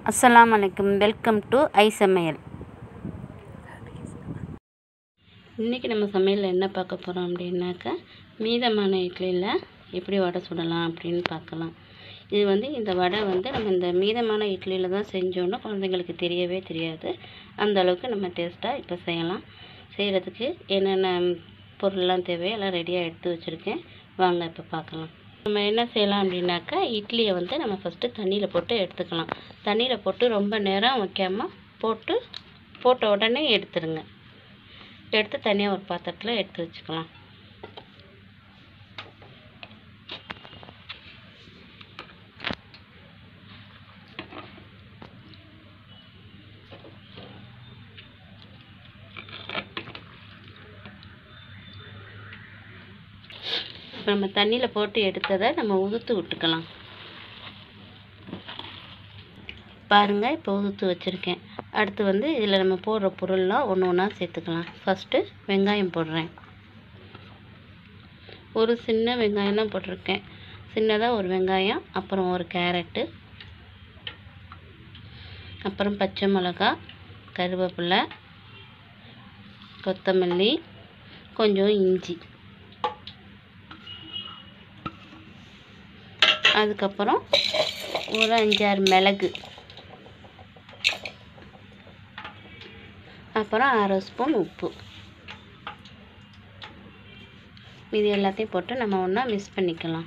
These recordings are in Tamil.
அஸ்ஸலாமு அலைக்கும் வெல்கம் டு ஐ சமையல் இன்றைக்கி நம்ம சமையலில் என்ன பார்க்க போகிறோம் அப்படின்னாக்கா மீதமான இட்லியில் எப்படி வடை சுடலாம் அப்படின்னு பார்க்கலாம் இது வந்து இந்த வடை வந்து நம்ம இந்த மீதமான இட்லியில் தான் செஞ்சோன்னா குழந்தைங்களுக்கு தெரியவே தெரியாது அந்த அளவுக்கு நம்ம டேஸ்ட்டாக இப்போ செய்யலாம் செய்கிறதுக்கு என்னென்ன பொருள்லாம் தேவையோ எல்லாம் ரெடியாக எடுத்து வச்சுருக்கேன் வாங்க இப்போ பார்க்கலாம் நம்ம என்ன செய்யலாம் அப்படின்னாக்கா இட்லியை வந்து நம்ம ஃபஸ்ட்டு தண்ணியில் போட்டு எடுத்துக்கலாம் தண்ணியில் போட்டு ரொம்ப நேரம் வைக்காமல் போட்டு போட்ட உடனே எடுத்துருங்க எடுத்து தனியாக ஒரு பாத்திரத்தில் எடுத்து வச்சுக்கலாம் இப்போ நம்ம தண்ணியில் போட்டு எடுத்ததை நம்ம உதுத்து விட்டுக்கலாம் பாருங்கள் இப்போ உதுத்து வச்சுருக்கேன் அடுத்து வந்து இதில் நம்ம போடுற பொருள்லாம் ஒன்று ஒன்றா சேர்த்துக்கலாம் ஃபஸ்ட்டு வெங்காயம் போடுறேன் ஒரு சின்ன வெங்காயம் தான் போட்டிருக்கேன் சின்னதாக ஒரு வெங்காயம் அப்புறம் ஒரு கேரட்டு அப்புறம் பச்சை மிளகா கருவேப்பிலை கொத்தமல்லி கொஞ்சம் இஞ்சி அதுக்கப்புறம் ஒரு அஞ்சாறு மிளகு அப்புறம் அரை ஸ்பூன் உப்பு இது எல்லாத்தையும் போட்டு நம்ம ஒன்றா மிக்ஸ் பண்ணிக்கலாம்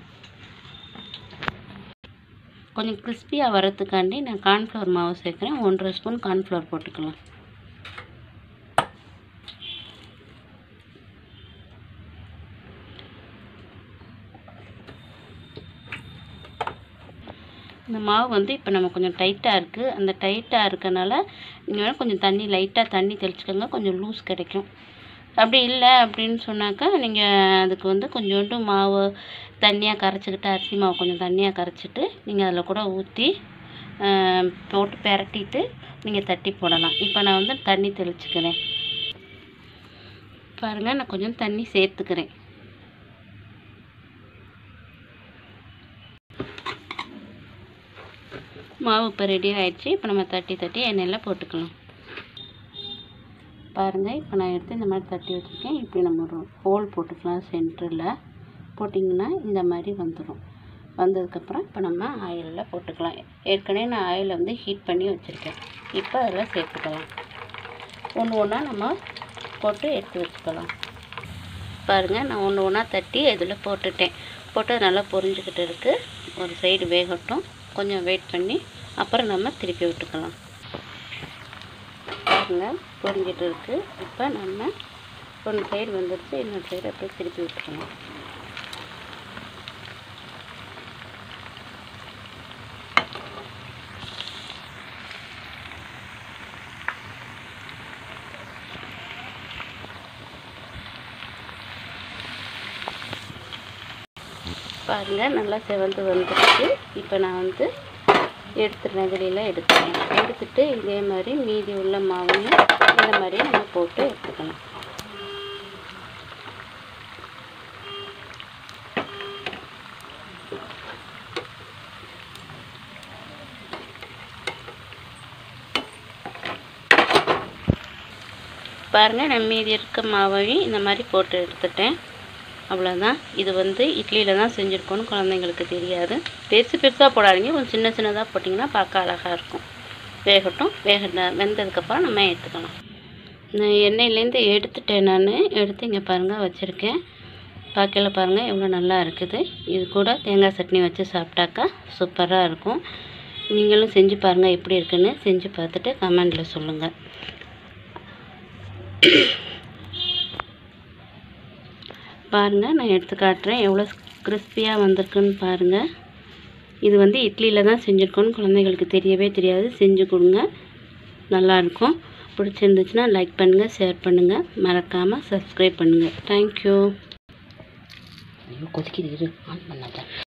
கொஞ்சம் கிறிஸ்பியாக வரதுக்காண்டி நான் கார்ன்ஃப்ளவர் மாவு சேர்க்குறேன் ஒன்றரை ஸ்பூன் கார்ன்ஃப்ளவர் போட்டுக்கலாம் இந்த மாவு வந்து இப்போ நம்ம கொஞ்சம் டைட்டாக இருக்குது அந்த டைட்டாக இருக்கனால நீங்கள் வேணால் கொஞ்சம் தண்ணி லைட்டாக தண்ணி தெளிச்சுக்கோங்க கொஞ்சம் லூஸ் கிடைக்கும் அப்படி இல்லை அப்படின்னு சொன்னாக்கா நீங்கள் அதுக்கு வந்து கொஞ்சோண்டு மாவு தண்ணியாக கரைச்சிக்கிட்டு அரிசி மாவு கொஞ்சம் தண்ணியாக கரைச்சிட்டு நீங்கள் அதில் கூட ஊற்றி போட்டு பெரட்டிட்டு நீங்கள் தட்டி போடலாம் இப்போ நான் வந்து தண்ணி தெளிச்சுக்கிறேன் பாருங்கள் நான் கொஞ்சம் தண்ணி சேர்த்துக்கிறேன் மாவு இப்போ ரெடி ஆயிடுச்சு இப்போ நம்ம தட்டி தட்டி எண்ணெயில் போட்டுக்கலாம் பாருங்கள் இப்போ நான் எடுத்து இந்த மாதிரி தட்டி வச்சுருக்கேன் இப்படி நம்ம ஒரு ஹோல் போட்டுக்கலாம் சென்டரில் போட்டிங்கன்னா இந்த மாதிரி வந்துடும் வந்ததுக்கப்புறம் இப்போ நம்ம ஆயிலில் போட்டுக்கலாம் ஏற்கனவே நான் ஆயிலை வந்து ஹீட் பண்ணி வச்சுருக்கேன் இப்போ அதில் சேர்த்துக்கலாம் ஒன்று ஒன்றா நம்ம போட்டு எடுத்து வச்சுக்கலாம் பாருங்கள் நான் ஒன்று ஒன்றா தட்டி இதில் போட்டுட்டேன் போட்டு அது நல்லா பொரிஞ்சுக்கிட்டு இருக்குது ஒரு சைடு வேகட்டும் கொஞ்சம் வெயிட் பண்ணி அப்புறம் நம்ம திருப்பி விட்டுக்கலாம் பாருங்கள் பொரிஞ்சிட்டு இருக்குது இப்போ நம்ம ஒன்று சைடு வந்துடுச்சு இன்னொரு சைடு அப்படியே திருப்பி விட்டுக்கலாம் பாருங்கள் நல்லா செவந்து வந்துடுச்சு இப்போ நான் வந்து எடுத்துடுறேன் வெளியில் எடுத்துறேன் எடுத்துட்டு இதே மாதிரி மீதி உள்ள மாவையும் இந்த மாதிரி நம்ம போட்டு எடுத்துக்கலாம் பாருங்கள் நான் மீதி இருக்க மாவையும் இந்த மாதிரி போட்டு எடுத்துட்டேன் அவ்வளோதான் இது வந்து இட்லியில் தான் செஞ்சுருக்கோன்னு குழந்தைங்களுக்கு தெரியாது பெருசு பெருசாக போடாதீங்க கொஞ்சம் சின்ன சின்னதாக போட்டிங்கன்னா பார்க்க அழகாக இருக்கும் வேகட்டும் வேக வெந்ததுக்கப்புறம் நம்ம எடுத்துக்கலாம் நான் எண்ணெயிலேருந்து எடுத்துட்டேன் நான் எடுத்து இங்கே பாருங்கள் வச்சுருக்கேன் பார்க்கல பாருங்கள் எவ்வளோ நல்லா இருக்குது இது கூட தேங்காய் சட்னி வச்சு சாப்பிட்டாக்கா சூப்பராக இருக்கும் நீங்களும் செஞ்சு பாருங்கள் எப்படி இருக்குன்னு செஞ்சு பார்த்துட்டு கமெண்டில் சொல்லுங்கள் பாருங்கள் நான் எடுத்து காட்டுறேன் எவ்வளோ கிறிஸ்பியாக வந்திருக்குன்னு பாருங்கள் இது வந்து இட்லியில் தான் செஞ்சுருக்கோன்னு குழந்தைங்களுக்கு தெரியவே தெரியாது செஞ்சு கொடுங்க நல்லாயிருக்கும் பிடிச்சிருந்துச்சுன்னா லைக் பண்ணுங்கள் ஷேர் பண்ணுங்கள் மறக்காமல் சப்ஸ்கிரைப் பண்ணுங்கள் தேங்க்யூ ஐயோ கொதிக்குது இரு ஆன் பண்ணாத